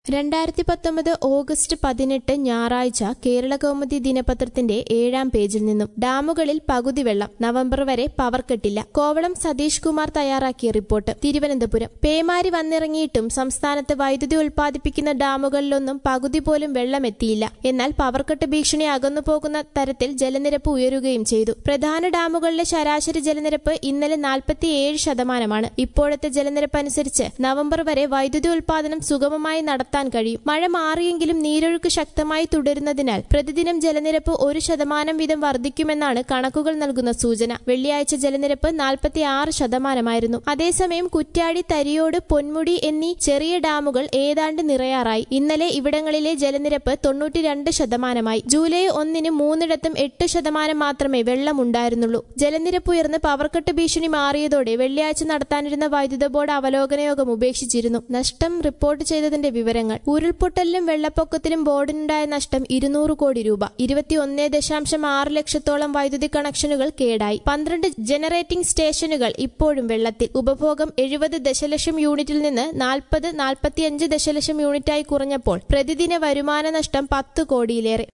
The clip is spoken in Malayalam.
രണ്ടായിരത്തി പത്തൊമ്പത് ഓഗസ്റ്റ് പതിനെട്ട് ഞായറാഴ്ച കേരള കൗമുദി ദിനപത്രത്തിന്റെ ഏഴാം പേജിൽ നിന്നും ഡാമുകളിൽ പകുതി വെള്ളം നവംബർ വരെ പവർ കെട്ടില്ല കോവളം സതീഷ് കുമാർ തയ്യാറാക്കിയ റിപ്പോർട്ട് തിരുവനന്തപുരം പേമാരി വന്നിറങ്ങിയിട്ടും സംസ്ഥാനത്ത് വൈദ്യുതി ഉൽപ്പാദിപ്പിക്കുന്ന ഡാമുകളിലൊന്നും പകുതി പോലും വെള്ളമെത്തിയില്ല എന്നാൽ പവർ കട്ട് ഭീഷണി അകന്നു പോകുന്ന തരത്തിൽ ജലനിരപ്പ് ഉയരുകയും ചെയ്തു പ്രധാന ഡാമുകളിലെ ശരാശരി ജലനിരപ്പ് ഇന്നലെ നാൽപ്പത്തിയേഴ് ശതമാനമാണ് ഇപ്പോഴത്തെ ജലനിരപ്പ് അനുസരിച്ച് നവംബർ വരെ വൈദ്യുതി ഉൽപ്പാദനം സുഗമമായി നടത്താൻ കഴിയും മഴ മാറിയെങ്കിലും നീരൊഴുക്ക് ശക്തമായി തുടരുന്നതിനാൽ പ്രതിദിനം ജലനിരപ്പ് ഒരു ശതമാനം വീതം വർദ്ധിക്കുമെന്നാണ് കണക്കുകൾ നൽകുന്ന സൂചന വെള്ളിയാഴ്ച ജലനിരപ്പ് നാൽപ്പത്തിയാറ് ശതമാനമായിരുന്നു അതേസമയം കുറ്റ്യാടി തരിയോട് പൊന്മുടി എന്നീ ചെറിയ ഡാമുകൾ ഏതാണ്ട് നിറയാറായി ഇന്നലെ ഇവിടങ്ങളിലെ ജലനിരപ്പ് തൊണ്ണൂറ്റിരണ്ട് ശതമാനമായി ജൂലൈ ഒന്നിന് മൂന്നിടത്തും എട്ട് ശതമാനം മാത്രമേ വെള്ളമുണ്ടായിരുന്നുള്ളൂ ജലനിരപ്പ് ഉയർന്ന് പവർക്കട്ട് ഭീഷണി മാറിയതോടെ വെള്ളിയാഴ്ച നടത്താനിരുന്ന വൈദ്യുത ബോർഡ് അവലോകന യോഗം ഉപേക്ഷിച്ചിരുന്നു നഷ്ടം റിപ്പോർട്ട് ചെയ്തതിന്റെ വിവരങ്ങൾ ഉരുൾപൊട്ടലിലും വെള്ളപ്പൊക്കത്തിലും ബോർഡിനുണ്ടായ നഷ്ടം ഇരുന്നൂറ് കോടി രൂപ ഇരുപത്തിയൊന്ന് ദശാംശം ആറ് ലക്ഷത്തോളം വൈദ്യുതി കണക്ഷനുകൾ കേടായി പന്ത്രണ്ട് ജനറേറ്റിംഗ് സ്റ്റേഷനുകൾ ഇപ്പോഴും വെള്ളത്തിൽ ഉപഭോഗം എഴുപത് ദശലക്ഷം യൂണിറ്റിൽ നിന്ന് നാൽപ്പത് നാൽപ്പത്തിയഞ്ച് ദശലക്ഷം യൂണിറ്റായി കുറഞ്ഞപ്പോൾ പ്രതിദിന വരുമാന നഷ്ടം പത്ത് കോടിയിലേറെ